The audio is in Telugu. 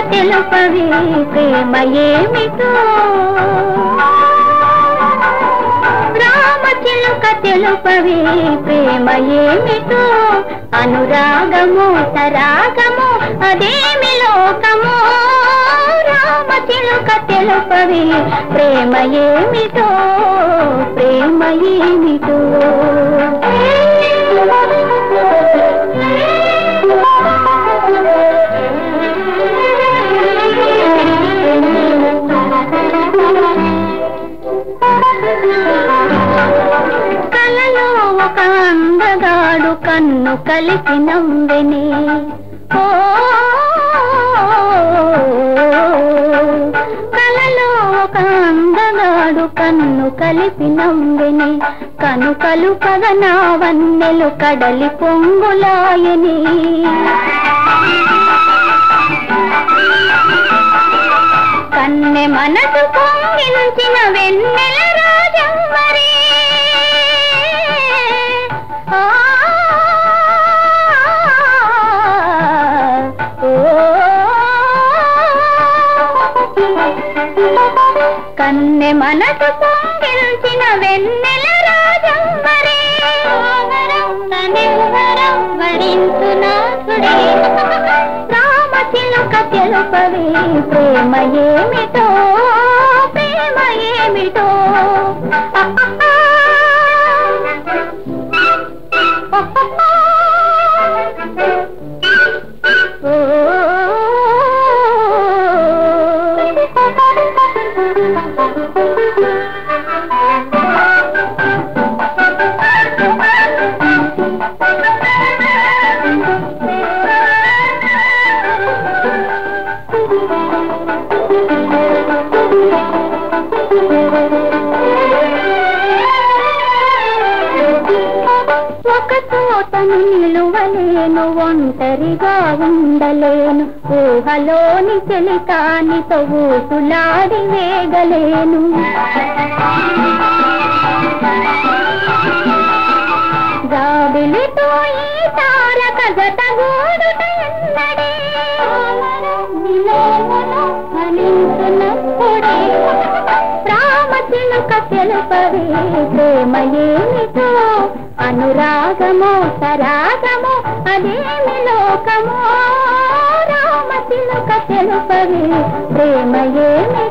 తెలుపవి ప్రేమ ఏమిటో రామచిలుక తెలుపవి ప్రేమ ఏమిటో అనురాగము సరాగము అదేమి లోకము రామచిలుక తెలుపవి ప్రేమ ఏమిటో ప్రేమ ఏమిటో కలలో ఒక అందగాడు కన్ను కలిసి నవ్వెనే ఓ కలలో ఒక అందగాడు కన్ను కలిసి నవ్వెనే కను కలు పగనా వన్నెలు కడలి పొంగులాయని కన్నె మనసు పొంగించిన వెన్నెల రాజమ్మరే ఆ, ఓ, కన్నె మనసు పొంగించిన వెన్నెల రాజమ్మరే తనెవరం వరించునాథుడే రామచిలుక తెలుపవి ప్రేమ ఏమిటో ప్రేమ ఏమిటో ఒక తోటను నిలువలేను ఒంటరిగా ఉండలేను ఊహలోని చెలికానితో ఊసులాడి వేగలేను జాబిలితో ఈ తారక జత గూడుట ఎన్నడే విలోమును ఫలించునప్పుడే రామచిలుక తెలుపవి ప్రేమ ఏమిటో అనురాగము సరాగము అదేమి లోకము రామచిలుక తెలుపవి ప్రేమ ఏమిటో